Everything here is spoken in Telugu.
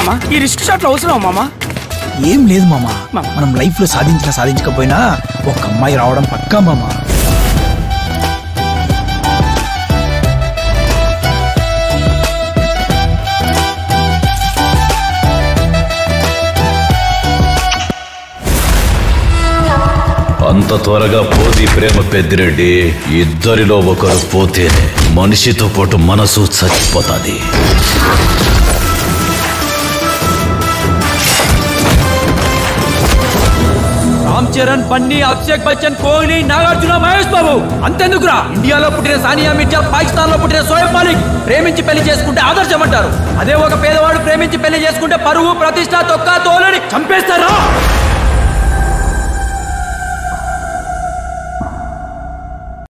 మామ ఈ రిస్క్ షాట్లు అవసరం మామ ఏం లేదు మామ మామ. మనం లైఫ్ లో సాధించినా సాధించకపోయినా ఒక అమ్మాయి రావడం పక్కా మామ అంత త్వరగా పోది ప్రేమ పెద్దిరెడ్డి ఇద్దరిలో ఒకరు పోతేనే మనిషితో పాటు మనసు చచ్చిపోతాది రామ్ చరణ్ బన్నీ అభిషేక్ బచ్చన్ కోహ్లీ నాగార్జున మహేష్ బాబు అంతెందుకురా ఇండియాలో పుట్టిన సానియా మిర్జా పాకిస్తాన్ లో పుట్టిన సోయబ్ మాలిక్ ప్రేమించి పెళ్లి చేసుకుంటే ఆదర్శం అంటారు అదే ఒక పేదవాడు ప్రేమించి పెళ్లి చేసుకుంటే పరువు ప్రతిష్ట తొక్క తోలని చంపేస్తారా